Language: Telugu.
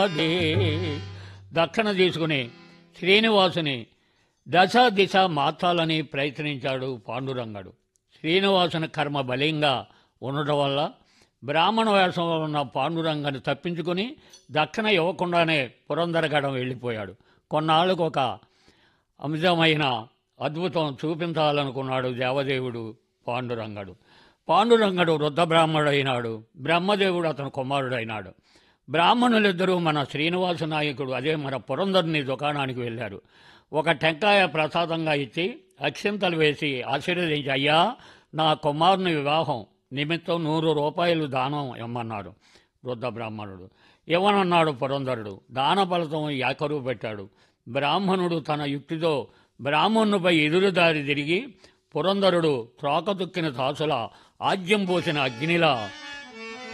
అదే దక్షిణ తీసుకుని శ్రీనివాసుని దశ దిశ మార్చాలని ప్రయత్నించాడు పాండురంగడు శ్రీనివాసుని కర్మ బలంగా ఉండటం వల్ల బ్రాహ్మణ వేషంలో ఉన్న పాండురంగని తప్పించుకుని దక్షిణ ఇవ్వకుండానే పురందరగడం వెళ్ళిపోయాడు కొన్నాళ్ళకు ఒక అంశమైన అద్భుతం చూపించాలనుకున్నాడు దేవదేవుడు పాండురంగడు పాండురంగడు వృద్ధ బ్రాహ్మణుడైనాడు బ్రహ్మదేవుడు అతను కుమారుడైనాడు బ్రాహ్మణులిద్దరూ మన శ్రీనివాస నాయకుడు అదే మన పురంధరుని దుకాణానికి వెళ్ళారు ఒక టెంకాయ ప్రసాదంగా ఇచ్చి అక్షింతలు వేసి ఆశీర్వదించి అయ్యా నా కుమారుని వివాహం నిమిత్తం నూరు రూపాయలు దానం ఇమ్మన్నాడు వృద్ధ బ్రాహ్మణుడు ఇవ్వనన్నాడు పురంధరుడు దాన ఫలితం ఏకరువు పెట్టాడు బ్రాహ్మణుడు తన యుక్తితో బ్రాహ్మణుపై ఎదురుదారి తిరిగి పురంధరుడు త్రోకతుక్కిన తాసుల ఆజ్యం పోసిన అగ్నిలా